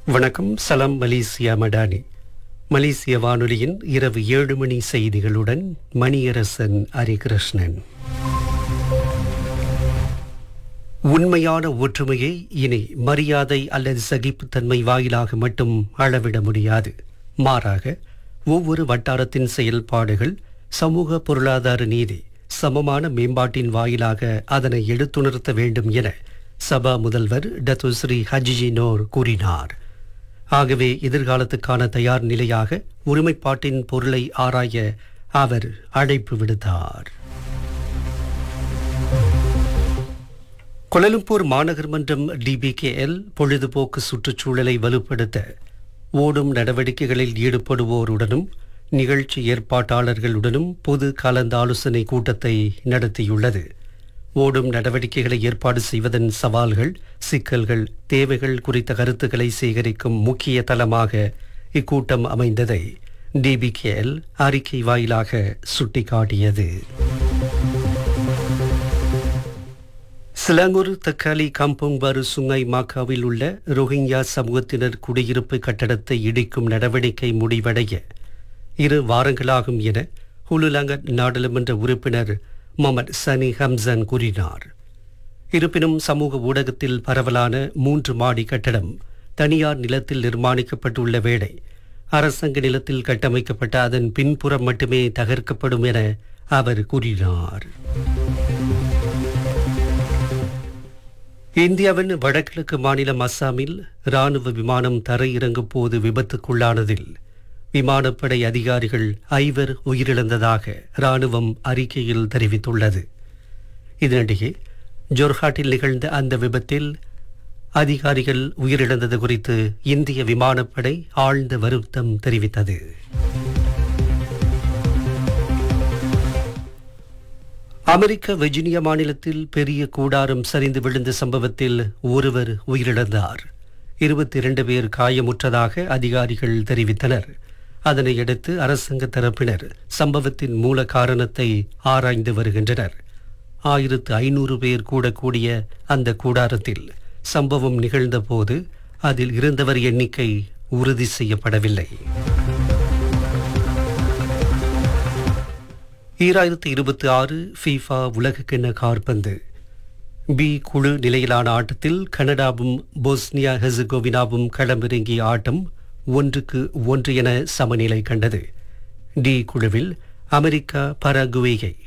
வணக்கம் சலாம் மலேசியா மடானி மலேசிய வானொலியின் இரவு ஏழு மணி செய்திகளுடன் மணியரசன் ஹரிகிருஷ்ணன் உண்மையான ஒற்றுமையை இனி மரியாதை அல்லது சகிப்புத்தன்மை வாயிலாக மட்டும் அளவிட முடியாது மாறாக ஒவ்வொரு வட்டாரத்தின் செயல்பாடுகள் சமூக பொருளாதார நீதி சமமான மேம்பாட்டின் வாயிலாக அதனை எடுத்துணர்த்த வேண்டும் என சபா முதல்வர் டத்துஸ்ரீ ஹஜிஜி நோர் கூறினார் ஆகவே எதிர்காலத்துக்கான தயார் நிலையாக ஒருமைப்பாட்டின் பொருளை ஆராய அவர் அழைப்பு விடுத்தார் கொலலும்பூர் மாநகர் மன்றம் டிபிகேஎல் பொழுதுபோக்கு சுற்றுச்சூழலை வலுப்படுத்த ஓடும் நடவடிக்கைகளில் ஈடுபடுவோருடனும் நிகழ்ச்சி ஏற்பாட்டாளர்களுடனும் பொது கலந்தாலோசனை கூட்டத்தை நடத்தியுள்ளது ஓடும் நடவடிக்கைகளை ஏற்பாடு செய்வதன் சவால்கள் சிக்கல்கள் தேவைகள் குறித்த கருத்துக்களை சேகரிக்கும் முக்கிய தளமாக இக்கூட்டம் அமைந்ததை டிபிகேஎல் அறிக்கை வாயிலாக சுட்டிக்காட்டியது சிலாங்கூர் தக்காலி காம்பவுங் பாரு சுங்கை மாக்காவில் உள்ள ரோஹிங்யா சமூகத்தினர் குடியிருப்பு கட்டடத்தை இடிக்கும் நடவடிக்கை முடிவடைய இரு வாரங்களாகும் என ஹுலுலாங்கட் நாடாளுமன்ற உறுப்பினர் முகமது சனி ஹம்சன் கூறினார் இருப்பினும் சமூக ஊடகத்தில் பரவலான மூன்று மாடி கட்டடம் தனியார் நிலத்தில் நிர்மாணிக்கப்பட்டுள்ள வேளை அரசாங்க நிலத்தில் கட்டமைக்கப்பட்ட அதன் பின்புறம் மட்டுமே தகர்க்கப்படும் என அவர் கூறினார் இந்தியாவின் வடகிழக்கு மாநிலம் அஸ்ஸாமில் ராணுவ விமானம் தரையிறங்கும் போது விபத்துக்குள்ளானதில் விமானப்படை அதிகாரிகள் ஐவர் உயிரிழந்ததாக ராணுவம் அறிக்கையில் தெரிவித்துள்ளது இதனிடையே ஜோர்ஹாட்டில் நிகழ்ந்த அந்த விபத்தில் அதிகாரிகள் உயிரிழந்தது குறித்து இந்திய விமானப்படை ஆழ்ந்த வருத்தம் தெரிவித்தது அமெரிக்க வெர்ஜினியா மாநிலத்தில் பெரிய கூடாரம் சரிந்து விழுந்த சம்பவத்தில் ஒருவர் உயிரிழந்தார் இருபத்தி இரண்டு பேர் காயமுற்றதாக அதிகாரிகள் தெரிவித்தனர் அதனையடுத்து அரசாங்க தரப்பினர் சம்பவத்தின் மூல காரணத்தை ஆராய்ந்து வருகின்றனர் ஆயிரத்து ஐநூறு பேர் கூடக்கூடிய அந்த கூடாரத்தில் சம்பவம் நிகழ்ந்தபோது அதில் இருந்தவர் எண்ணிக்கை உறுதி செய்யப்படவில்லை ஈராயிரத்தி இருபத்தி ஆறு ஃபீஃபா உலகக்கிண்ண கார்பந்து பி குழு நிலையிலான ஆட்டத்தில் கனடாவும் போஸ்னியா ஹெசகோவினாவும் களமிறங்கிய ஆட்டம் ஒன்றுக்கு ஒன்று என சமநிலை கண்டது டி குழுவில் அமெரிக்கா பரகுவேயை